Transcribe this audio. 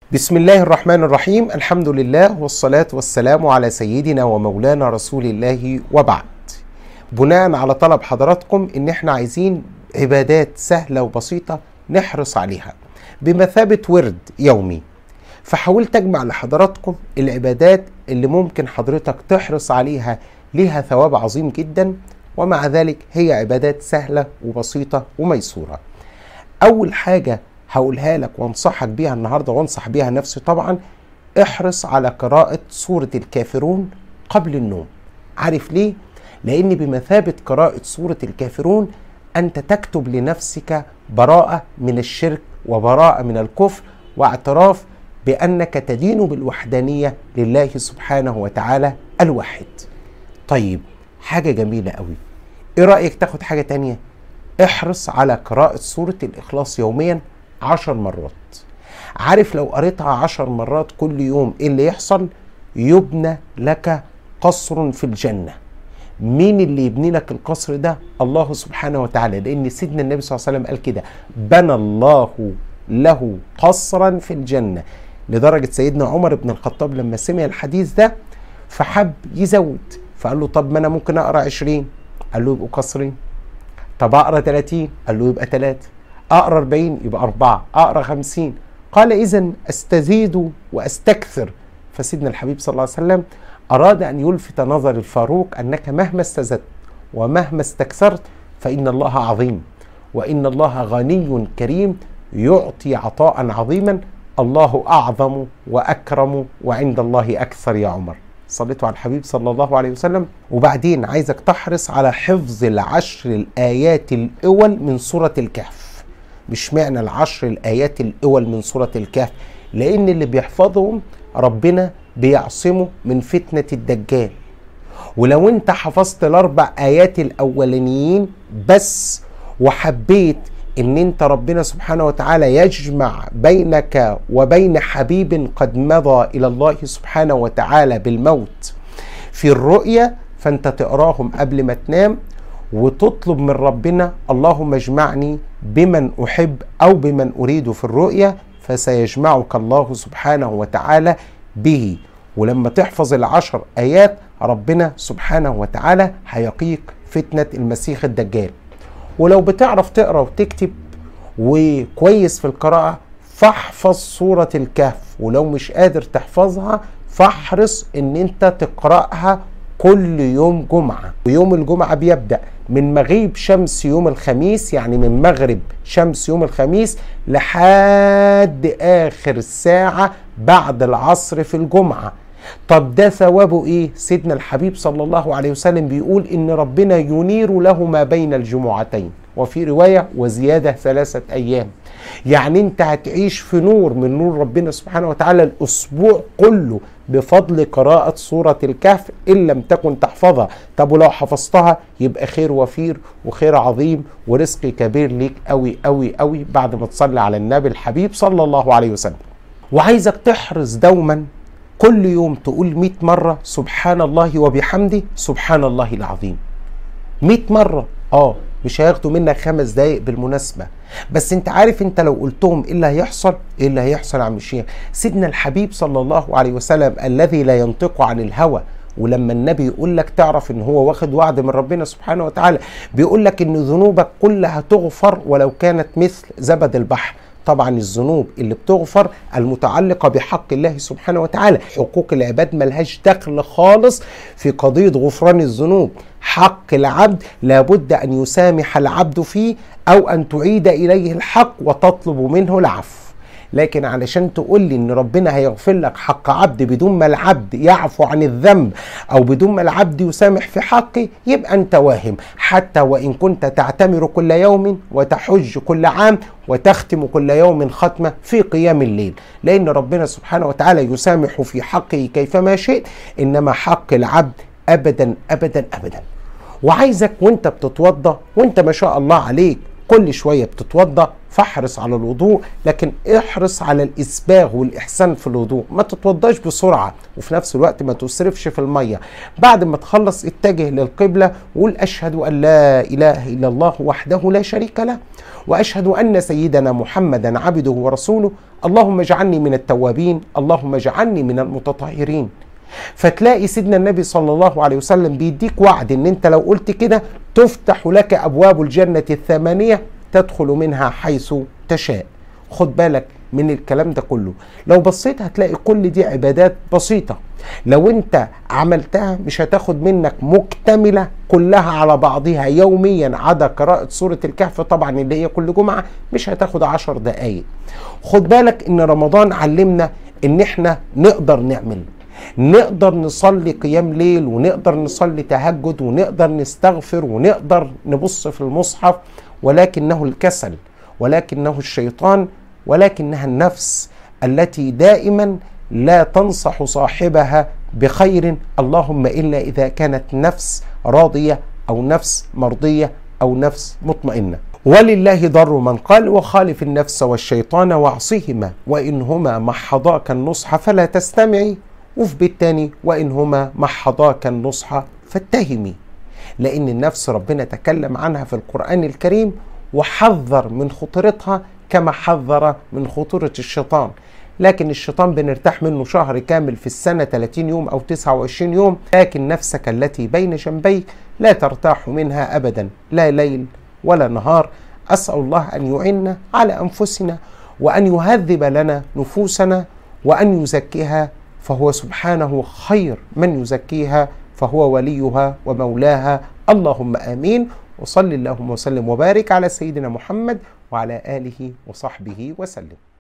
بسم الله الرحمن الرحيم الحمد لله والصلاة والسلام على سيدنا ومولانا رسول الله وبعد بناء على طلب حضراتكم ان احنا عايزين عبادات سهلة وبسيطة نحرص عليها بمثابة ورد يومي فحاولت اجمع لحضراتكم العبادات اللي ممكن حضرتك تحرص عليها ليها ثواب عظيم جدا ومع ذلك هي عبادات سهلة وبسيطة وميسورة اول حاجة هقولها لك وانصحك بيها النهارده وانصح بيها نفسي طبعا احرص على قراءة سورة الكافرون قبل النوم عارف ليه؟ لأن بمثابة قراءة سورة الكافرون أنت تكتب لنفسك براءة من الشرك وبراءة من الكفر واعتراف بأنك تدين بالوحدانية لله سبحانه وتعالى الواحد طيب حاجة جميلة قوي ايه رأيك تاخد حاجة تانية احرص على قراءة سورة الإخلاص يوميا عشر مرات عارف لو قريتها عشر مرات كل يوم ايه اللي يحصل يبنى لك قصر في الجنة مين اللي يبني لك القصر ده الله سبحانه وتعالى لان سيدنا النبي صلى الله عليه وسلم قال كده بنى الله له قصرا في الجنة لدرجة سيدنا عمر بن الخطاب لما سمع الحديث ده فحب يزود فقال له طب ما انا ممكن اقرا 20 قال له يبقوا قصرين طب اقرا 30 قال له يبقى 3 اقرا 40 يبقى 4 اقرا 50 قال اذا استزيد واستكثر فسيدنا الحبيب صلى الله عليه وسلم اراد ان يلفت نظر الفاروق انك مهما استزدت ومهما استكثرت فان الله عظيم وان الله غني كريم يعطي عطاء عظيما الله اعظم واكرم وعند الله اكثر يا عمر صليتوا على الحبيب صلى الله عليه وسلم وبعدين عايزك تحرص على حفظ العشر الايات الاول من سوره الكهف مش معنى العشر الايات الاول من سوره الكهف لان اللي بيحفظهم ربنا بيعصمه من فتنه الدجال ولو انت حفظت الاربع ايات الاولانيين بس وحبيت ان انت ربنا سبحانه وتعالى يجمع بينك وبين حبيب قد مضى الى الله سبحانه وتعالى بالموت في الرؤيا فانت تقراهم قبل ما تنام وتطلب من ربنا اللهم اجمعني بمن احب او بمن اريد في الرؤيا فسيجمعك الله سبحانه وتعالى به ولما تحفظ العشر ايات ربنا سبحانه وتعالى هيقيك فتنه المسيح الدجال ولو بتعرف تقرا وتكتب وكويس في القراءه فاحفظ سوره الكهف ولو مش قادر تحفظها فاحرص ان انت تقراها كل يوم جمعه ويوم الجمعه بيبدا من مغيب شمس يوم الخميس يعني من مغرب شمس يوم الخميس لحد اخر ساعه بعد العصر في الجمعه طب ده ثوابه ايه سيدنا الحبيب صلى الله عليه وسلم بيقول ان ربنا ينير له ما بين الجمعتين وفي رواية وزيادة ثلاثة أيام يعني أنت هتعيش في نور من نور ربنا سبحانه وتعالى الأسبوع كله بفضل قراءة سورة الكهف إن لم تكن تحفظها طب ولو حفظتها يبقى خير وفير وخير عظيم ورزق كبير ليك أوي أوي أوي بعد ما تصلي على النبي الحبيب صلى الله عليه وسلم وعايزك تحرص دوما كل يوم تقول 100 مرة سبحان الله وبحمده سبحان الله العظيم 100 مرة اه مش هياخدوا منك خمس دقايق بالمناسبة بس انت عارف انت لو قلتهم ايه اللي هيحصل ايه اللي هيحصل يا عم الشيخ سيدنا الحبيب صلى الله عليه وسلم الذي لا ينطق عن الهوى ولما النبي يقول لك تعرف ان هو واخد وعد من ربنا سبحانه وتعالى بيقول لك ان ذنوبك كلها تغفر ولو كانت مثل زبد البحر طبعا الذنوب اللي بتغفر المتعلقة بحق الله سبحانه وتعالى حقوق العباد ملهاش دخل خالص في قضية غفران الذنوب حق العبد لابد أن يسامح العبد فيه أو أن تعيد إليه الحق وتطلب منه العفو لكن علشان تقول لي ان ربنا هيغفر لك حق عبد بدون ما العبد يعفو عن الذنب او بدون ما العبد يسامح في حقه يبقى انت واهم حتى وان كنت تعتمر كل يوم وتحج كل عام وتختم كل يوم ختمه في قيام الليل لان ربنا سبحانه وتعالى يسامح في حقه كيفما شئت انما حق العبد ابدا ابدا ابدا وعايزك وانت بتتوضا وانت ما شاء الله عليك كل شويه بتتوضا فاحرص على الوضوء لكن احرص على الاسباغ والاحسان في الوضوء ما تتوضاش بسرعه وفي نفس الوقت ما تسرفش في الميه بعد ما تخلص اتجه للقبله وقول اشهد ان لا اله الا الله وحده لا شريك له واشهد ان سيدنا محمدا عبده ورسوله اللهم اجعلني من التوابين اللهم اجعلني من المتطهرين فتلاقي سيدنا النبي صلى الله عليه وسلم بيديك وعد ان انت لو قلت كده تفتح لك ابواب الجنه الثمانيه تدخل منها حيث تشاء خد بالك من الكلام ده كله لو بصيت هتلاقي كل دي عبادات بسيطة لو انت عملتها مش هتاخد منك مكتملة كلها على بعضها يوميا عدا قراءة سورة الكهف طبعا اللي هي كل جمعة مش هتاخد عشر دقايق خد بالك ان رمضان علمنا ان احنا نقدر نعمل نقدر نصلي قيام ليل ونقدر نصلي تهجد ونقدر نستغفر ونقدر نبص في المصحف ولكنه الكسل ولكنه الشيطان ولكنها النفس التي دائما لا تنصح صاحبها بخير اللهم الا اذا كانت نفس راضيه او نفس مرضيه او نفس مطمئنه ولله ضر من قال وخالف النفس والشيطان واعصهما وانهما محضاك النصح فلا تستمعي وفي بيت تاني وانهما محضاك النصح فاتهمي لان النفس ربنا تكلم عنها في القران الكريم وحذر من خطورتها كما حذر من خطورة الشيطان لكن الشيطان بنرتاح منه شهر كامل في السنة 30 يوم أو 29 يوم لكن نفسك التي بين جنبيك لا ترتاح منها أبدا لا ليل ولا نهار أسأل الله أن يعيننا على أنفسنا وأن يهذب لنا نفوسنا وأن يزكيها فهو سبحانه خير من يزكيها فهو وليها ومولاها اللهم آمين وصل اللهم وسلم وبارك على سيدنا محمد وعلى آله وصحبه وسلم